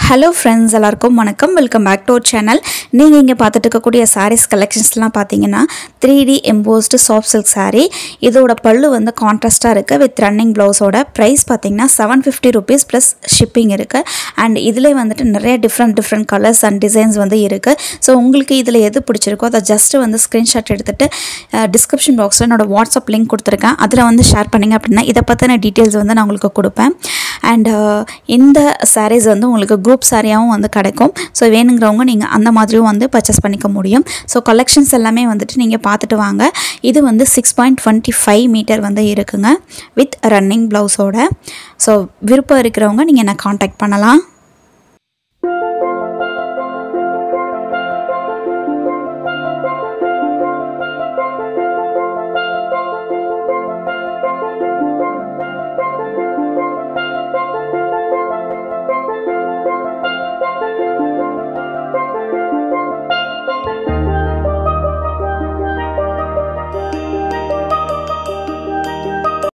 hello friends எல்லாருக்கும் வணக்கம் welcome back to our channel நீங்கள் இங்கே பார்த்துட்டு இருக்கக்கூடிய சாரீஸ் கலெக்ஷன்ஸ்லாம் பார்த்தீங்கன்னா three D embossed soft silk saree இதோட பல்லு வந்து கான்ட்ராஸ்ட்டாக இருக்குது வித் ரன்னிங் ப்ளவுஸோட ப்ரைஸ் பார்த்தீங்கன்னா seven fifty rupees plus shipping இருக்குது அண்ட் இதிலே வந்துட்டு நிறைய different different colours and designs வந்து இருக்குது ஸோ உங்களுக்கு இதில் எது பிடிச்சிருக்கோ அதை ஜஸ்ட்டு வந்து ஸ்க்ரீன்ஷாட் எடுத்துகிட்டு டிஸ்கிரிப்ஷன் பாக்ஸில் என்னோட வாட்ஸ்அப் லிங்க் கொடுத்துருக்கேன் அதில் வந்து ஷேர் பண்ணிங்க அப்படின்னா இதை பற்றின டீட்டெயில்ஸ் வந்து நான் உங்களுக்கு கொடுப்பேன் அண்ட் இந்த sarees வந்து உங்களுக்கு குரூப் சாரியாகவும் வந்து கிடைக்கும் ஸோ வேணுங்கிறவங்க நீங்கள் அந்த மாதிரியும் வந்து பர்ச்சேஸ் பண்ணிக்க முடியும் ஸோ கலெக்ஷன்ஸ் எல்லாமே வந்துட்டு நீங்கள் பார்த்துட்டு வாங்க இது வந்து six point twenty five metre வந்து இருக்குங்க வித் ரன்னிங் ப்ளவுஸோட ஸோ விருப்பம் இருக்கிறவங்க நீங்கள் என்னை காண்டாக்ட் பண்ணலாம்